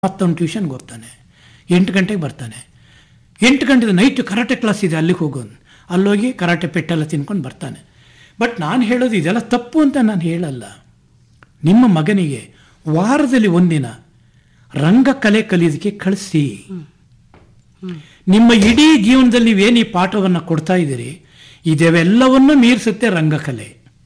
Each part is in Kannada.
ಮತ್ತೊಂದು ಟ್ಯೂಷನ್ಗೆ ಹೋಗ್ತಾನೆ ಎಂಟು ಗಂಟೆಗೆ ಬರ್ತಾನೆ ಎಂಟು ಗಂಟೆ ನೈಟ್ ಕರಾಟೆ ಕ್ಲಾಸ್ ಇದೆ ಅಲ್ಲಿಗೆ ಹೋಗೋನು ಅಲ್ಲೋಗಿ ಕರಾಟೆ ಪೆಟ್ಟೆಲ್ಲ ತಿನ್ಕೊಂಡು ಬರ್ತಾನೆ ಬಟ್ ನಾನು ಹೇಳೋದು ಇದೆಲ್ಲ ತಪ್ಪು ಅಂತ ನಾನು ಹೇಳಲ್ಲ ನಿಮ್ಮ ಮಗನಿಗೆ ವಾರದಲ್ಲಿ ಒಂದಿನ ರಂಗಕಲೆ ಕಲಿಯೋದಕ್ಕೆ ಕಳಿಸಿ ನಿಮ್ಮ ಇಡೀ ಜೀವನದಲ್ಲಿ ನೀವೇನು ಈ ಪಾಠವನ್ನು ಕೊಡ್ತಾ ಇದ್ದೀರಿ ಇದೆಲ್ಲವನ್ನು ಮೀರಿಸುತ್ತೆ ರಂಗಕಲೆ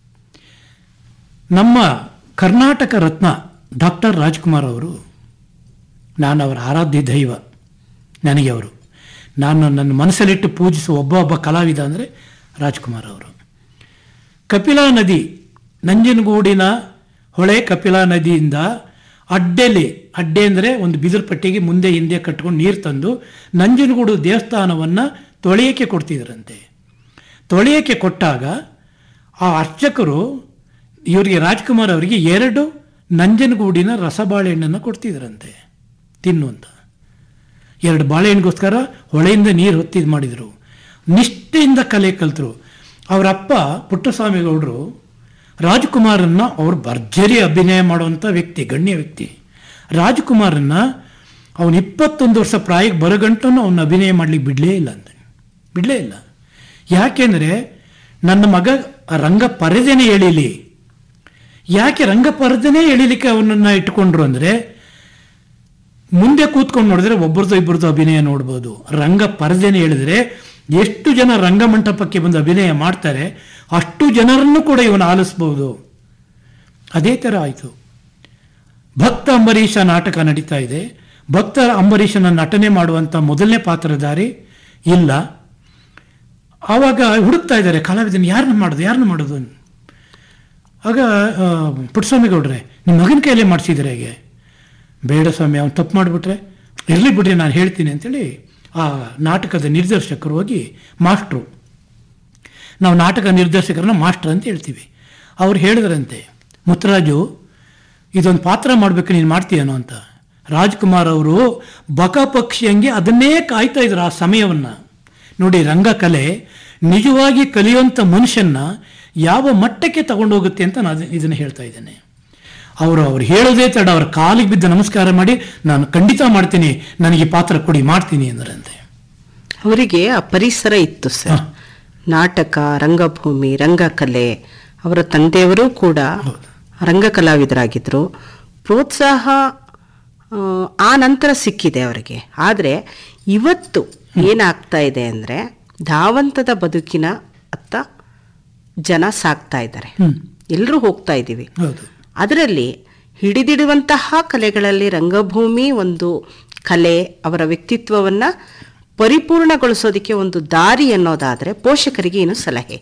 ನಮ್ಮ ಕರ್ನಾಟಕ ರತ್ನ ಡಾಕ್ಟರ್ ರಾಜ್ಕುಮಾರ್ ಅವರು ನಾನು ಅವರ ಆರಾಧ್ಯ ದೈವ ನನಗೆ ಅವರು ನಾನು ನನ್ನ ಮನಸ್ಸಲ್ಲಿಟ್ಟು ಪೂಜಿಸುವ ಒಬ್ಬ ಒಬ್ಬ ಕಲಾವಿದ ಅಂದರೆ ರಾಜ್ಕುಮಾರ್ ಅವರು ಕಪಿಲಾ ನದಿ ನಂಜನಗೂಡಿನ ಹೊಳೆ ಕಪಿಲಾ ನದಿಯಿಂದ ಅಡ್ಡೆಲಿ ಅಡ್ಡೆ ಅಂದರೆ ಒಂದು ಬಿದಿರು ಪಟ್ಟಿಗೆ ಮುಂದೆ ಹಿಂದೆ ಕಟ್ಕೊಂಡು ನೀರು ತಂದು ನಂಜನಗೂಡು ದೇವಸ್ಥಾನವನ್ನು ತೊಳೆಯೋಕ್ಕೆ ಕೊಡ್ತಿದ್ರಂತೆ ತೊಳೆಯೋಕ್ಕೆ ಕೊಟ್ಟಾಗ ಆ ಅರ್ಚಕರು ಇವರಿಗೆ ರಾಜ್ಕುಮಾರ್ ಅವರಿಗೆ ಎರಡು ನಂಜನಗೂಡಿನ ರಸಬಾಳೆಹಣ್ಣನ್ನು ಕೊಡ್ತಿದ್ರಂತೆ ತಿನ್ನು ಅಂತ ಎರಡು ಬಾಳೆಹಣ್ಣಿಗೋಸ್ಕರ ಹೊಳೆಯಿಂದ ನೀರು ಹೊತ್ತಿದ್ದು ಮಾಡಿದರು ನಿಷ್ಠೆಯಿಂದ ಕಲೆ ಕಲಿತರು ಅವರಪ್ಪ ಪುಟ್ಟಸ್ವಾಮಿ ಗೌಡರು ರಾಜ್ಕುಮಾರನ್ನ ಅವ್ರು ಭರ್ಜರಿ ಅಭಿನಯ ಮಾಡುವಂಥ ವ್ಯಕ್ತಿ ಗಣ್ಯ ವ್ಯಕ್ತಿ ರಾಜ್ಕುಮಾರನ್ನ ಅವನು ಇಪ್ಪತ್ತೊಂದು ವರ್ಷ ಪ್ರಾಯಕ್ಕೆ ಬರಗಂಟನ್ನು ಅವನು ಅಭಿನಯ ಮಾಡ್ಲಿಕ್ಕೆ ಬಿಡಲೇ ಇಲ್ಲ ಅಂತ ಬಿಡಲೇ ಇಲ್ಲ ಯಾಕೆಂದರೆ ನನ್ನ ಮಗ ರಂಗ ಪರದೆನೇ ಎಳೀಲಿ ಯಾಕೆ ರಂಗ ಪರದೆನೇ ಎಳಿಲಿಕ್ಕೆ ಅವನನ್ನು ಇಟ್ಕೊಂಡ್ರು ಅಂದರೆ ಮುಂದೆ ಕೂತ್ಕೊಂಡು ನೋಡಿದ್ರೆ ಒಬ್ಬರದು ಇಬ್ಬರದು ಅಭಿನಯ ನೋಡ್ಬೋದು ರಂಗ ಪರದೆನೇ ಹೇಳಿದ್ರೆ ಎಷ್ಟು ಜನ ರಂಗಮಂಟಪಕ್ಕೆ ಬಂದು ಅಭಿನಯ ಮಾಡ್ತಾರೆ ಅಷ್ಟು ಜನರನ್ನು ಕೂಡ ಇವನು ಆಲಿಸ್ಬೋದು ಅದೇ ಥರ ಆಯಿತು ಭಕ್ತ ಅಂಬರೀಷ ನಾಟಕ ನಡೀತಾ ಇದೆ ಭಕ್ತ ಅಂಬರೀಷನ ನಟನೆ ಮಾಡುವಂಥ ಮೊದಲನೇ ಪಾತ್ರಧಾರಿ ಇಲ್ಲ ಆವಾಗ ಹುಡುಕ್ತಾ ಇದ್ದಾರೆ ಕಲಾವಿದನ ಯಾರನ್ನ ಮಾಡೋದು ಯಾರನ್ನ ಮಾಡೋದು ಆಗ ಆ, ಪುಟ್ಟಸ್ವಾಮಿ ಗೌಡ್ರೆ ನಿಮ್ಮ ಮಗನ ಕೈಯಲ್ಲೇ ಮಾಡಿಸಿದ್ರೆ ಹೇಗೆ ಬೇಡ ಸ್ವಾಮಿ ಅವ್ನು ತಪ್ಪು ಮಾಡಿಬಿಟ್ರೆ ಇರಲಿ ಬಿಡ್ರಿ ನಾನು ಹೇಳ್ತೀನಿ ಅಂತೇಳಿ ಆ ನಾಟಕದ ನಿರ್ದೇಶಕರು ಹೋಗಿ ಮಾಸ್ಟ್ರು ನಾವು ನಾಟಕ ನಿರ್ದೇಶಕರನ್ನ ಮಾಸ್ಟರ್ ಅಂತ ಹೇಳ್ತೀವಿ ಅವ್ರು ಹೇಳಿದ್ರಂತೆ ಮುತ್ತರಾಜು ಇದೊಂದು ಪಾತ್ರ ಮಾಡಬೇಕು ನೀನು ಮಾಡ್ತೀಯನೋ ಅಂತ ರಾಜ್ಕುಮಾರ್ ಅವರು ಬಕ ಪಕ್ಷಿಯಂಗೆ ಅದನ್ನೇ ಕಾಯ್ತಾ ಇದ್ರು ಆ ಸಮಯವನ್ನು ನೋಡಿ ರಂಗಕಲೆ ನಿಜವಾಗಿ ಕಲಿಯುವಂಥ ಮನುಷ್ಯನ್ನ ಯಾವ ಮಟ್ಟಕ್ಕೆ ತಗೊಂಡೋಗುತ್ತೆ ಅಂತ ನಾನು ಇದನ್ನು ಹೇಳ್ತಾ ಇದ್ದೇನೆ ಅವರು ಅವ್ರು ಹೇಳೋದೇ ತಡ ಅವ್ರ ಕಾಲಿಗೆ ಬಿದ್ದು ನಮಸ್ಕಾರ ಮಾಡಿ ನಾನು ಖಂಡಿತ ಮಾಡ್ತೀನಿ ನನಗೆ ಈ ಪಾತ್ರ ಕೊಡಿ ಮಾಡ್ತೀನಿ ಅಂದ್ರಂತೆ ಅವರಿಗೆ ಆ ಪರಿಸರ ಇತ್ತು ಸರ್ ಹಾ. ನಾಟಕ ರಂಗಭೂಮಿ ರಂಗಕಲೆ ಅವರ ತಂದೆಯವರು ಕೂಡ ರಂಗಕಲಾವಿದರಾಗಿದ್ದರು ಪ್ರೋತ್ಸಾಹ ಆ, ಆ ನಂತರ ಸಿಕ್ಕಿದೆ ಅವರಿಗೆ ಆದರೆ ಇವತ್ತು ಏನಾಗ್ತಾ ಇದೆ ಅಂದರೆ ಧಾವಂತದ ಬದುಕಿನ ಅತ್ತ ಜನ ಸಾಕ್ತಾ ಇದ್ದಾರೆ ಹ್ಮ್. ಎಲ್ಲರೂ ಹೋಗ್ತಾ ಇದ್ದೀವಿ ಹೌದು ಅದರಲ್ಲಿ ಹಿಡಿದಿಡುವಂತಹ ಕಲೆಗಳಲ್ಲಿ ರಂಗಭೂಮಿ ಒಂದು ಕಲೆ ಅವರ ವ್ಯಕ್ತಿತ್ವವನ್ನು ಪರಿಪೂರ್ಣಗೊಳಿಸೋದಕ್ಕೆ ಒಂದು ದಾರಿ ಅನ್ನೋದಾದರೆ ಪೋಷಕರಿಗೆ ಏನು ಸಲಹೆ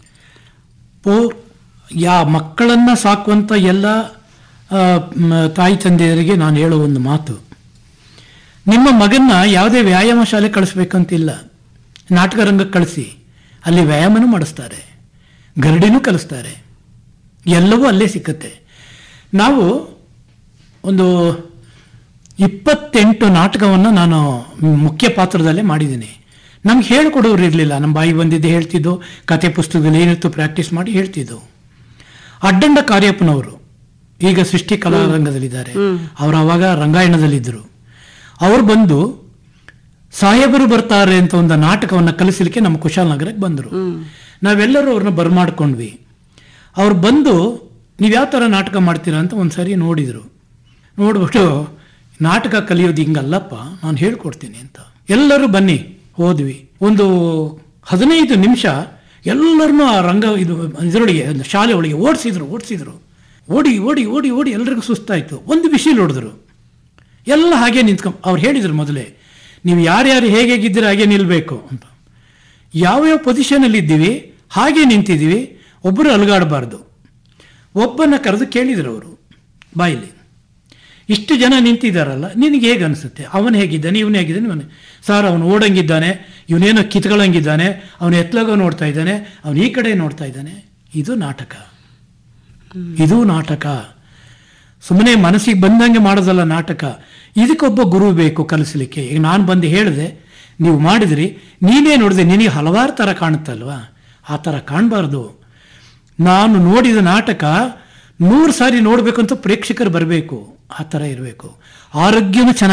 ಪೋ ಯಾ ಮಕ್ಕಳನ್ನ ಸಾಕುವಂಥ ಎಲ್ಲ ಆ, ಮ್, ತಾಯಿ ತಂದೆಯರಿಗೆ ನಾನು ಹೇಳೋ ಒಂದು ಮಾತು ನಿಮ್ಮ ಮಗನ್ನ ಯಾವುದೇ ವ್ಯಾಯಾಮ ಶಾಲೆ ಕಳಿಸ್ಬೇಕಂತಿಲ್ಲ ನಾಟಕ ರಂಗಕ್ಕೆ ಕಳಿಸಿ ಅಲ್ಲಿ ವ್ಯಾಯಾಮನೂ ಮಾಡಿಸ್ತಾರೆ ಗರಡಿನೂ ಕಲಿಸ್ತಾರೆ ಎಲ್ಲವೂ ಅಲ್ಲೇ ಸಿಕ್ಕತ್ತೆ ನಾವು ಒಂದು ಇಪ್ಪತ್ತೆಂಟು ನಾಟಕವನ್ನು ನಾನು ಮುಖ್ಯ ಪಾತ್ರದಲ್ಲೇ ಮಾಡಿದ್ದೀನಿ ನಮ್ಗೆ ಹೇಳ್ಕೊಡೋರು ಇರಲಿಲ್ಲ ನಮ್ಮ ಬಾಯಿ ಬಂದಿದ್ದೆ ಹೇಳ್ತಿದ್ದು ಕತೆ ಪುಸ್ತಕದಲ್ಲಿ ಏನಿತ್ತು ಪ್ರಾಕ್ಟೀಸ್ ಮಾಡಿ ಹೇಳ್ತಿದ್ದು ಅಡ್ಡಂಡ ಕಾರ್ಯಪ್ಪನವರು ಈಗ ಸೃಷ್ಟಿ ಕಲಾರಂಗದಲ್ಲಿದ್ದಾರೆ ಅವರು ಅವಾಗ ರಂಗಾಯಣದಲ್ಲಿದ್ದರು ಅವ್ರು ಬಂದು ಸಾಹೇಬರು ಬರ್ತಾರೆ ಅಂತ ಒಂದು ನಾಟಕವನ್ನು ಕಲಿಸಲಿಕ್ಕೆ ನಮ್ಮ ಕುಶಾಲನಗರಕ್ಕೆ ಬಂದರು ನಾವೆಲ್ಲರೂ ಅವ್ರನ್ನ ಬರ್ಮಾಡ್ಕೊಂಡ್ವಿ ಅವ್ರು ಬಂದು ನೀವು ಯಾವ ಥರ ನಾಟಕ ಮಾಡ್ತೀರಾ ಅಂತ ಒಂದು ಸರಿ ನೋಡಿದರು ನೋಡ್ಬಿಟ್ಟು ನಾಟಕ ಕಲಿಯೋದು ಹಿಂಗಲ್ಲಪ್ಪ ನಾನು ಹೇಳ್ಕೊಡ್ತೀನಿ ಅಂತ ಎಲ್ಲರೂ ಬನ್ನಿ ಹೋದ್ವಿ ಒಂದು ಹದಿನೈದು ನಿಮಿಷ ಎಲ್ಲರನ್ನೂ ಆ ರಂಗ ಇದು ಇದರೊಳಗೆ ಒಂದು ಶಾಲೆ ಒಳಗೆ ಓಡಿಸಿದ್ರು ಓಡಿಸಿದ್ರು ಓಡಿ ಓಡಿ ಓಡಿ ಓಡಿ ಎಲ್ರಿಗೂ ಸುಸ್ತಾಯಿತು ಒಂದು ಬಿಸಿಲು ಹೊಡೆದ್ರು ಎಲ್ಲ ಹಾಗೆ ನಿಂತ್ಕೊಂಡ್ ಅವ್ರು ಹೇಳಿದರು ಮೊದಲೇ ನೀವು ಯಾರ್ಯಾರು ಹೇಗೆ ಹೇಗಿದ್ದೀರ ಹಾಗೆ ನಿಲ್ಲಬೇಕು ಅಂತ ಯಾವ್ಯಾವ ಪೊಸಿಷನಲ್ಲಿ ಇದ್ದೀವಿ ಹಾಗೆ ನಿಂತಿದ್ದೀವಿ ಒಬ್ಬರು ಅಲುಗಾಡಬಾರ್ದು ಒಬ್ಬನ ಕರೆದು ಕೇಳಿದರು ಅವರು ಬಾಯಿಲಿ ಇಷ್ಟು ಜನ ನಿಂತಿದ್ದಾರಲ್ಲ ನಿನಗೆ ಹೇಗೆ ಅನಿಸುತ್ತೆ ಅವನು ಹೇಗಿದ್ದಾನೆ ಇವನು ಹೇಗಿದ್ದಾನೆ ಇವನು ಸರ್ ಅವನು ಓಡಂಗಿದ್ದಾನೆ ಇವನೇನೋ ಕಿತ್ಕೊಳ್ಳಂಗಿದ್ದಾನೆ ಅವನು ಎತ್ಲಾಗೋ ನೋಡ್ತಾ ಇದ್ದಾನೆ ಅವನು ಈ ಕಡೆ ನೋಡ್ತಾ ಇದ್ದಾನೆ ಇದು ನಾಟಕ ಇದು ನಾಟಕ ಸುಮ್ಮನೆ ಮನಸ್ಸಿಗೆ ಬಂದಂಗೆ ಮಾಡೋದಲ್ಲ ನಾಟಕ ಇದಕ್ಕೊಬ್ಬ ಗುರು ಬೇಕು ಕಲಿಸ್ಲಿಕ್ಕೆ ಈಗ ನಾನು ಬಂದು ಹೇಳಿದೆ ನೀವು ಮಾಡಿದ್ರಿ ನೀನೇ ನೋಡಿದೆ ನಿನಗೆ ಹಲವಾರು ಥರ ಕಾಣುತ್ತಲ್ವಾ ಆ ಥರ ಕಾಣಬಾರ್ದು ನಾನು ನೋಡಿದ ನಾಟಕ ನೂರು ಸಾರಿ ನೋಡಬೇಕು ಅಂತ ಪ್ರೇಕ್ಷಕರು ಬರಬೇಕು ಆ ಥರ ಇರಬೇಕು ಆರೋಗ್ಯನೂ ಚೆನ್ನಾಗಿ